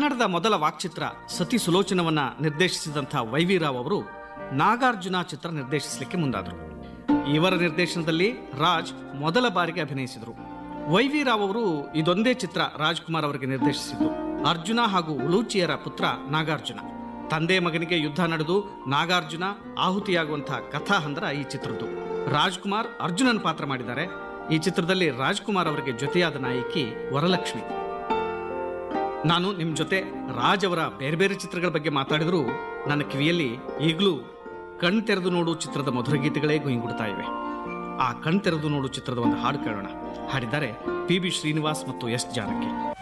ಕನ್ನಡದ ಮೊದಲ ವಾಕ್ಚಿತ್ರ ಸತಿ ಸುಲೋಚನವನ್ನ ನಿರ್ದೇಶಿಸಿದಂಥ ವೈ ವಿ ರಾವ್ ಅವರು ನಾಗಾರ್ಜುನ ಚಿತ್ರ ನಿರ್ದೇಶಿಸಲಿಕ್ಕೆ ಮುಂದಾದರು ಇವರ ನಿರ್ದೇಶನದಲ್ಲಿ ರಾಜ್ ಮೊದಲ ಬಾರಿಗೆ ಅಭಿನಯಿಸಿದರು ವೈ ವಿ ರಾವ್ ಅವರು ಇದೊಂದೇ ಚಿತ್ರ ರಾಜ್ಕುಮಾರ್ ಅವರಿಗೆ ನಿರ್ದೇಶಿಸಿದ್ದು ಅರ್ಜುನ ಹಾಗೂ ಉಲೂಚಿಯರ ಪುತ್ರ ನಾಗಾರ್ಜುನ ತಂದೆ ಮಗನಿಗೆ ಯುದ್ಧ ನಡೆದು ನಾಗಾರ್ಜುನ ಆಹುತಿಯಾಗುವಂತಹ ಕಥಾಹಂದರ ಈ ಚಿತ್ರದ್ದು ರಾಜ್ಕುಮಾರ್ ಅರ್ಜುನನ್ ಪಾತ್ರ ಮಾಡಿದ್ದಾರೆ ಈ ಚಿತ್ರದಲ್ಲಿ ರಾಜ್ಕುಮಾರ್ ಅವರಿಗೆ ಜೊತೆಯಾದ ನಾಯಕಿ ವರಲಕ್ಷ್ಮಿ ನಾನು ನಿಮ್ಮ ಜೊತೆ ರಾಜ್ ಅವರ ಬೇರೆ ಬೇರೆ ಚಿತ್ರಗಳ ಬಗ್ಗೆ ಮಾತಾಡಿದರೂ ನನ್ನ ಕಿವಿಯಲ್ಲಿ ಈಗಲೂ ಕಣ್ ತೆರೆದು ನೋಡು ಚಿತ್ರದ ಮಧುರ ಗೀತೆಗಳೇ ಗುಯಿಂಗುಡ್ತಾ ಇವೆ ಆ ಕಣ್ ತೆರೆದು ನೋಡು ಚಿತ್ರದ ಒಂದು ಹಾಡು ಕೇಳೋಣ ಹಾಡಿದ್ದಾರೆ ಪಿ ಬಿ ಶ್ರೀನಿವಾಸ್ ಮತ್ತು ಎಸ್ ಜಾನಕಿ